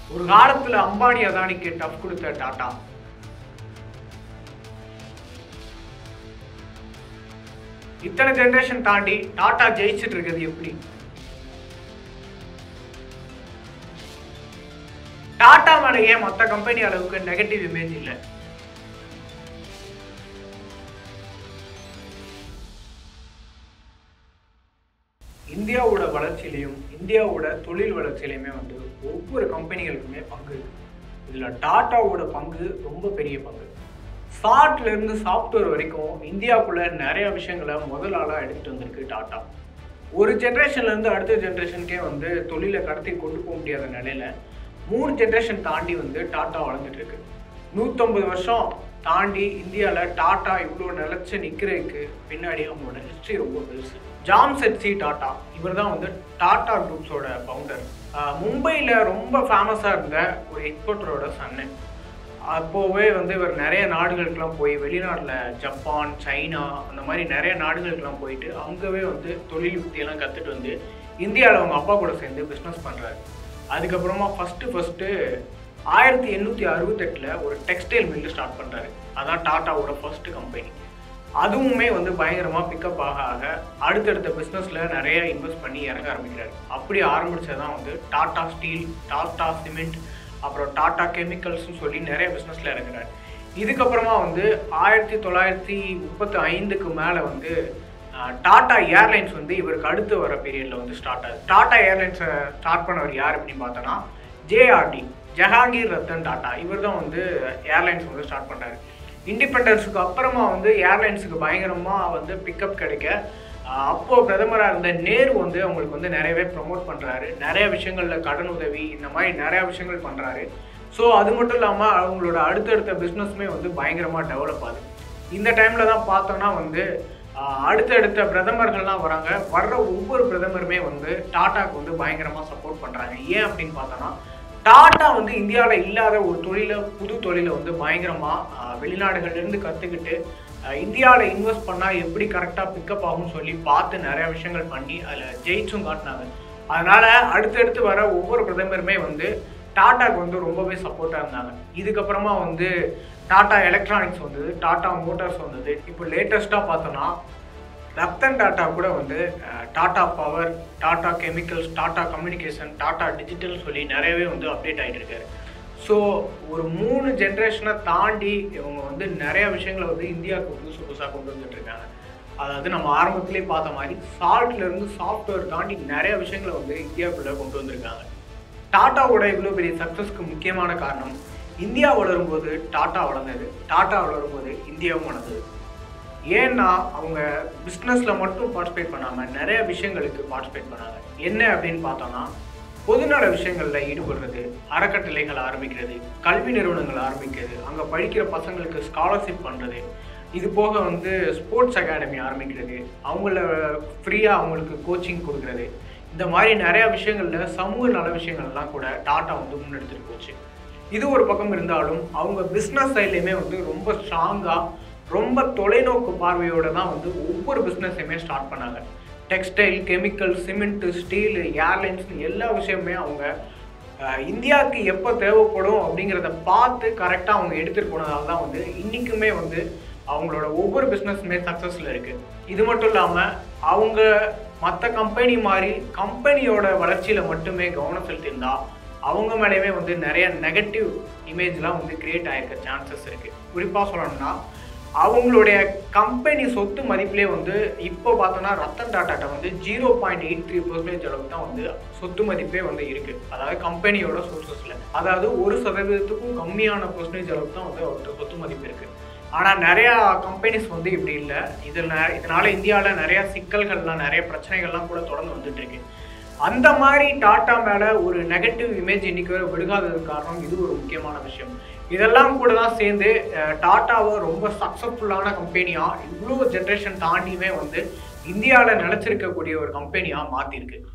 ஒரு காலத்துல அம்பானி அதானிக்கு டஃப் கொடுத்த டாடா இத்தனை ஜெனரேஷன் தாண்டி டாடா ஜெயிச்சிட்டு இருக்கிறது எப்படி டாடா மேல ஏன் மற்ற கம்பெனி அளவுக்கு நெகட்டிவ் இமேஜ் இல்லை இந்தியாவோட வளர்ச்சியிலையும் இந்தியாவோட தொழில் வளர்ச்சியிலையுமே வந்து ஒவ்வொரு கம்பெனிகளுக்குமே பங்கு இருக்கு இதுல டாட்டாவோட பங்கு ரொம்ப பெரிய பங்கு சாஃப்ட்ல இருந்து சாஃப்ட்வேர் வரைக்கும் இந்தியாவுக்குள்ள நிறைய விஷயங்களை முதல் ஆளா எடுத்துட்டு வந்திருக்கு டாட்டா ஒரு ஜென்ரேஷன்ல இருந்து அடுத்த ஜென்ரேஷனுக்கே வந்து தொழிலை கடத்தி கொண்டு போக முடியாத நிலையில மூணு ஜென்ரேஷன் தாண்டி வந்து டாட்டா வளர்ந்துட்டு இருக்கு நூற்றம்பது வருஷம் தாண்டி இந்தியாவில் டாட்டா இவ்வளோ நிலச்சி நிற்கிறதுக்கு பின்னாடி அவங்களோட ஹிஸ்ட்ரி ரொம்ப பெருசு ஜாம் செட்சி டாட்டா இவர் தான் வந்து டாட்டா குரூப்ஸோட ஃபவுண்டர் மும்பையில் ரொம்ப ஃபேமஸாக இருந்த ஒரு எக்ஸ்போர்ட்டரோட சன்னு அப்போவே வந்து இவர் நிறைய நாடுகளுக்கெல்லாம் போய் வெளிநாட்டில் ஜப்பான் சைனா அந்த மாதிரி நிறைய நாடுகளுக்கெல்லாம் போயிட்டு அங்கவே வந்து தொழில் யுக்தியெல்லாம் கற்றுட்டு வந்து இந்தியாவில் அவங்க அப்பா கூட சேர்ந்து பிஸ்னஸ் பண்ணுறாரு அதுக்கப்புறமா ஃபஸ்ட்டு ஃபஸ்ட்டு ஆயிரத்தி எண்ணூற்றி அறுபத்தெட்டில் ஒரு டெக்ஸ்டைல் மில்லு ஸ்டார்ட் பண்ணுறாரு அதான் டாட்டாவோட ஃபர்ஸ்ட் கம்பெனி அதுவுமே வந்து பயங்கரமாக பிக்கப் ஆக ஆக அடுத்தடுத்த பிஸ்னஸில் நிறைய இன்வெஸ்ட் பண்ணி இறங்க ஆரம்பிக்கிறாரு அப்படி ஆரம்பிச்சதான் வந்து டாடா ஸ்டீல் டாடா சிமெண்ட் அப்புறம் டாடா கெமிக்கல்ஸ்னு சொல்லி நிறைய பிஸ்னஸில் இறங்குறாரு இதுக்கப்புறமா வந்து ஆயிரத்தி தொள்ளாயிரத்தி முப்பத்தி ஐந்துக்கு மேலே வந்து அஹ், டாடா ஏர்லைன்ஸ் வந்து இவருக்கு அடுத்து வர பீரியடில் வந்து ஸ்டார்ட் ஆகுது டாடா ஏர்லைன்ஸை ஸ்டார்ட் பண்ணவர் யார் அப்படின்னு பார்த்தோன்னா ஜேஆர்டி ஜஹாங்கீர் ரத்தன் டாடா இவர் தான் வந்து ஏர்லைன்ஸ் வந்து ஸ்டார்ட் பண்ணுறாரு இண்டிபெண்டன்ஸுக்கு அப்புறமா வந்து ஏர்லைன்ஸுக்கு பயங்கரமாக வந்து பிக்கப் கிடைக்க ஆஹ் அப்போ பிரதமராக இருந்த நேரு வந்து அவங்களுக்கு வந்து நிறையவே ப்ரொமோட் பண்ணுறாரு நிறைய விஷயங்களில் கடன் உதவி இந்த மாதிரி நிறைய விஷயங்கள் பண்ணுறாரு ஸோ அது மட்டும் இல்லாமல் அவங்களோட அடுத்தடுத்த பிஸ்னஸுமே வந்து பயங்கரமாக டெவலப் ஆகுது இந்த டைமில் தான் பார்த்தோன்னா வந்து ஆஹ் அடுத்தடுத்த பிரதமர்கள்லாம் வராங்க வர்ற ஒவ்வொரு பிரதமருமே வந்து டாட்டாக்கு வந்து பயங்கரமாக சப்போர்ட் பண்ணுறாங்க ஏன் அப்படின்னு பார்த்தோன்னா டாட்டா வந்து இந்தியாவில் இல்லாத ஒரு தொழிலை புது தொழிலை வந்து பயங்கரமாக வெளிநாடுகள்லேருந்து கற்றுக்கிட்டு இந்தியாவில் இன்வெஸ்ட் பண்ணால் எப்படி கரெக்டாக பிக்கப் ஆகும்னு சொல்லி பார்த்து நிறைய விஷயங்கள் பண்ணி அதில் ஜெயிச்சும் காட்டினாங்க அதனால் அடுத்தடுத்து வர ஒவ்வொரு பிரதமருமே வந்து டாட்டாக்கு வந்து ரொம்பவே சப்போர்ட்டாக இருந்தாங்க இதுக்கப்புறமா வந்து டாடா எலக்ட்ரானிக்ஸ் வந்தது டாடா மோட்டார்ஸ் வந்தது இப்போ லேட்டஸ்ட்டாக பார்த்தோன்னா ரத்தன் டாட்டா கூட வந்து அஹ், Tata power Tata chemicals Tata communication Tata digital சொல்லி நிறையவே வந்து அப்டேட் ஆகிட்டு இருக்காரு ஸோ ஒரு மூணு ஜென்ரேஷனை தாண்டி இவங்க வந்து நிறைய விஷயங்களை வந்து இந்தியாவுக்கு புதுசு புதுசாக கொண்டு வந்துட்டு இருக்காங்க அதாவது நம்ம ஆரம்பத்திலே பார்த்த மாதிரி சால்ட்ல இருந்து சாஃப்ட்வேர் தாண்டி நிறைய விஷயங்களை வந்து இந்தியாவுக்குள்ளே கொண்டு வந்திருக்காங்க டாட்டாவோட இவ்வளோ பெரிய சக்ஸஸ்க்கு முக்கியமான காரணம் இந்தியா வளரும்போது டாட்டா வளர்ந்தது டாட்டா வளரும்போது இந்தியாவும் வளர்ந்தது ஏன்னா அவங்க பிஸ்னஸில் மட்டும் பார்ட்டிசிபேட் பண்ணாமல் நிறைய விஷயங்களுக்கு பார்ட்டிசிபேட் பண்ணாங்க என்ன அப்படின்னு பார்த்தோம்னா பொதுநல விஷயங்களில் ஈடுபடுறது அறக்கட்டளைகள் ஆரம்பிக்கிறது கல்வி நிறுவனங்கள் ஆரம்பிக்கிறது அங்கே படிக்கிற பசங்களுக்கு ஸ்காலர்ஷிப் பண்ணுறது இது போக வந்து ஸ்போர்ட்ஸ் அகாடமி ஆரம்பிக்கிறது அவங்கள ஃப்ரீயாக அவங்களுக்கு கோச்சிங் கொடுக்கறது இந்த மாதிரி நிறையா விஷயங்களில் சமூக நல விஷயங்கள்லாம் கூட டாட்டா வந்து முன்னெடுத்துட்டு போச்சு இது ஒரு பக்கம் இருந்தாலும் அவங்க பிஸ்னஸ் சைட்லேயுமே வந்து ரொம்ப ஸ்ட்ராங்காக ரொம்ப தொலைநோக்கு பார்வையோட தான் வந்து ஒவ்வொரு பிஸ்னஸையுமே ஸ்டார்ட் பண்ணாங்க textile chemical cement steel airlines எல்லா விஷயமுமே அவங்க அஹ், இந்தியாவுக்கு எப்போ தேவைப்படும் அப்படிங்கிறத பார்த்து கரெக்டாக அவங்க எடுத்துகிட்டு போனதால தான் வந்து இன்றைக்குமே வந்து அவங்களோட ஒவ்வொரு பிஸ்னஸுமே சக்ஸஸில் இருக்குது இது மட்டும் இல்லாமல் அவங்க மற்ற கம்பெனி மாதிரி கம்பெனியோட வளர்ச்சியில் மட்டுமே கவனம் செலுத்தியிருந்தா அவங்க மேலேயுமே வந்து நிறைய நெகட்டிவ் இமேஜ்லாம் வந்து கிரியேட் ஆகிருக்க சான்சஸ் இருக்குது குறிப்பாக சொல்லணும்னா அவங்களுடைய கம்பெனி சொத்து மதிப்பிலே வந்து இப்போ பார்த்தோன்னா ரத்தன் டாட்டாட்ட வந்து zero point eight three percentage அளவுக்கு தான் வந்து சொத்து மதிப்பே வந்து இருக்குது அதாவது கம்பெனியோட சோர்சஸில் அதாவது ஒரு சதவீதத்துக்கும் கம்மியான பர்சன்டேஜ் அளவுக்கு தான் வந்து அவர்கிட்ட சொத்து மதிப்பு இருக்குது ஆனால் நிறையா கம்பெனிஸ் வந்து இப்படி இல்லை இதில் இதனால இந்தியாவில் நிறைய சிக்கல்கள்லாம் நிறைய பிரச்சனைகள்லாம் கூட தொடர்ந்து வந்துட்டு இருக்கு அந்த மாதிரி டாட்டா மேலே ஒரு நெகட்டிவ் இமேஜ் இன்னைக்கு வரை விழுகாததுக்கு காரணம் இது ஒரு முக்கியமான விஷயம் இதெல்லாம் கூட தான் சேர்ந்து அஹ், டாட்டாவை ரொம்ப சக்ஸஸ்ஃபுல்லான கம்பெனியாக இவ்வளோ ஜென்ரேஷன் தாண்டியுமே வந்து இந்தியாவில் நிலச்சிருக்கக்கூடிய ஒரு கம்பெனியாக மாற்றிருக்கு